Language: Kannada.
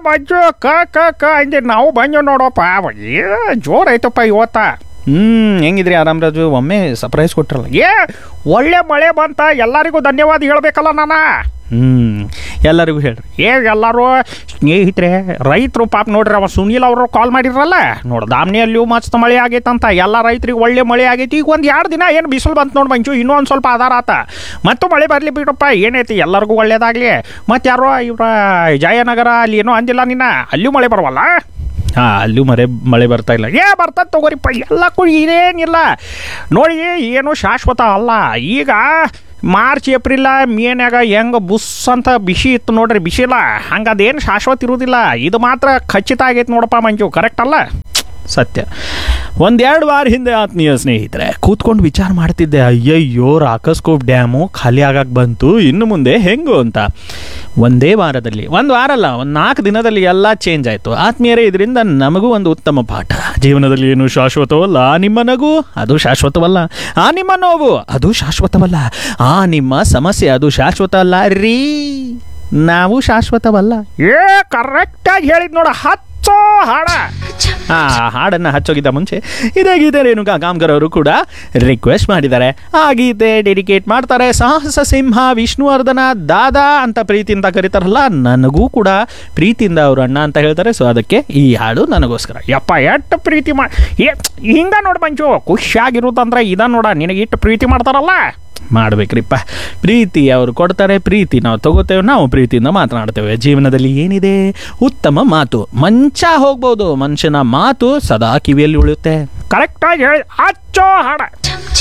ಮಂಜು ಕ ಕ ಕ ಅಂದೆ ನಾವು ಬಂಜು ನೋಡಪ್ಪ ಏ ಜೋರ್ ಐತಪ್ಪ ಇವತ್ತ ಹ್ಮ್ ಹೆಂಗಿದ್ರಿ ಆರಾಮರಾಜು ಒಮ್ಮೆ ಸರ್ಪ್ರೈಸ್ ಕೊಟ್ರಲ್ಲ ಏ ಒಳ್ಳೆ ಮಳೆ ಬಂತ ಎಲ್ಲರಿಗೂ ಧನ್ಯವಾದ ಹೇಳ್ಬೇಕಲ್ಲ ನಾನ ಹ್ಮ್ ಎಲ್ಲರಿಗೂ ಹೇಳ್ರಿ ಏ ಎಲ್ಲರೂ ಸ್ನೇಹಿತರೆ ರೈತರು ಪಾಪ ನೋಡ್ರಿ ಅವ ಸುನೀಲ್ ಅವರು ಕಾಲ್ ಮಾಡಿದ್ರಲ್ಲ ನೋಡು ದಾಮ್ನಿಯಲ್ಲಿಯೂ ಮಸ್ತ್ ಮಳೆ ಆಗೈತಂತ ಎಲ್ಲ ರೈತರಿಗೆ ಒಳ್ಳೆ ಮಳೆ ಆಗೈತಿ ಈಗ ಒಂದು ಎರಡು ದಿನ ಏನು ಬಿಸಿಲು ಬಂತು ನೋಡಿ ಮಂಚು ಇನ್ನೂ ಒಂದು ಸ್ವಲ್ಪ ಆಧಾರ ಆತ ಮತ್ತು ಮಳೆ ಬರಲಿ ಬಿಡಪ್ಪ ಏನೈತಿ ಎಲ್ಲರಿಗೂ ಒಳ್ಳೇದಾಗಲಿ ಮತ್ತು ಯಾರೋ ಇವರ ಜಯನಗರ ಅಲ್ಲಿ ಏನೋ ಅಂದಿಲ್ಲ ನಿನ್ನ ಅಲ್ಲಿಯೂ ಮಳೆ ಬರವಲ್ಲ ಹಾ ಅಲ್ಲೂ ಮರೆ ಮಳೆ ಬರ್ತಾ ಇಲ್ಲ ಏ ಬರ್ತದ ತಗೋರಿಪ್ಪ ಎಲ್ಲಕ್ಕೂ ಇದೇನಿಲ್ಲ ನೋಡಿ ಏನು ಶಾಶ್ವತ ಅಲ್ಲ ಈಗ ಮಾರ್ಚ್ ಏಪ್ರಿಲ ಮೇನ್ಯಾಗ ಹೆಂಗೆ ಬುಸ್ ಅಂತ ಬಿಸಿ ಇತ್ತು ನೋಡ್ರಿ ಬಿಸಿಲ ಹಂಗೆ ಅದೇನು ಶಾಶ್ವತ ಇರುವುದಿಲ್ಲ ಇದು ಮಾತ್ರ ಖಚಿತ ಆಗೈತೆ ನೋಡಪ್ಪ ಮಂಜು ಕರೆಕ್ಟ್ ಅಲ್ಲ ಸತ್ಯ ಒಂದೆರಡು ವಾರ ಹಿಂದೆ ಆತ್ಮೀಯ ಸ್ನೇಹಿತರೆ ಕೂತ್ಕೊಂಡು ವಿಚಾರ ಮಾಡ್ತಿದ್ದೆ ಅಯ್ಯಯ್ಯೋ ರಾಕಸ್ಕೋಪ್ ಡ್ಯಾಮು ಖಾಲಿ ಆಗಕ್ಕೆ ಬಂತು ಇನ್ನು ಮುಂದೆ ಹೆಂಗು ಅಂತ ಒಂದೇ ವಾರದಲ್ಲಿ ಒಂದು ವಾರ ಅಲ್ಲ ಒಂದು ನಾಲ್ಕು ದಿನದಲ್ಲಿ ಎಲ್ಲ ಚೇಂಜ್ ಆಯಿತು ಆತ್ಮೀಯರೇ ಇದರಿಂದ ನಮಗೂ ಒಂದು ಉತ್ತಮ ಪಾಠ ಜೀವನದಲ್ಲಿ ಏನು ಶಾಶ್ವತವಲ್ಲ ಆ ನಿಮ್ಮ ನಗು ಅದು ಶಾಶ್ವತವಲ್ಲ ಆ ನಿಮ್ಮ ನೋವು ಅದು ಶಾಶ್ವತವಲ್ಲ ಆ ನಿಮ್ಮ ಸಮಸ್ಯೆ ಅದು ಶಾಶ್ವತ ಅಲ್ಲ ರೀ ನಾವು ಶಾಶ್ವತವಲ್ಲ ಏ ಕರೆಕ್ಟಾಗಿ ಹೇಳಿದ್ ನೋಡ ಹಚ್ಚೋ ಹಾಡ ಆ ಹಾಡನ್ನು ಹಚ್ಚೋಗಿದ್ದ ಮುಂಚೆ ಇದೇ ಗೀತೆ ರೇಣುಕಾ ಕಾಮ್ಕರ್ ಅವರು ಕೂಡ ರಿಕ್ವೆಸ್ಟ್ ಮಾಡಿದ್ದಾರೆ ಆ ಗೀತೆ ಡೆಡಿಕೇಟ್ ಮಾಡ್ತಾರೆ ಸಾಹಸ ಸಿಂಹ ವಿಷ್ಣುವರ್ಧನ ದಾದಾ ಅಂತ ಪ್ರೀತಿಯಿಂದ ಕರೀತಾರಲ್ಲ ನನಗೂ ಕೂಡ ಪ್ರೀತಿಯಿಂದ ಅವರು ಅಣ್ಣ ಅಂತ ಹೇಳ್ತಾರೆ ಸೊ ಅದಕ್ಕೆ ಈ ಹಾಡು ನನಗೋಸ್ಕರ ಯಪ್ಪ ಎಷ್ಟು ಪ್ರೀತಿ ಮಾ ಏ ಹಿಂಗ ನೋಡ್ ಮಂಜು ಖುಷಿಯಾಗಿರುತ್ತಂದ್ರೆ ಇದ ನೋಡ ನಿನಗೆ ಇಟ್ಟು ಪ್ರೀತಿ ಮಾಡ್ತಾರಲ್ಲ ಮಾಡ್ಬೇಕ್ರಿಪ್ಪ ಪ್ರೀತಿ ಅವರು ಕೊಡ್ತಾರೆ ಪ್ರೀತಿ ನಾವು ತಗೋತೇವೆ ನಾವು ಪ್ರೀತಿಯಿಂದ ಮಾತನಾಡ್ತೇವೆ ಜೀವನದಲ್ಲಿ ಏನಿದೆ ಉತ್ತಮ ಮಾತು ಮಂಚ ಹೋಗ್ಬೋದು ಮನುಷ್ಯನ ಮಾತು ಸದಾ ಕಿವಿಯಲ್ಲಿ ಉಳಿಯುತ್ತೆ ಕರೆಕ್ಟಾಗಿ ಹೇಳಿ ಹಚ್ಚೋ ಹಾಡ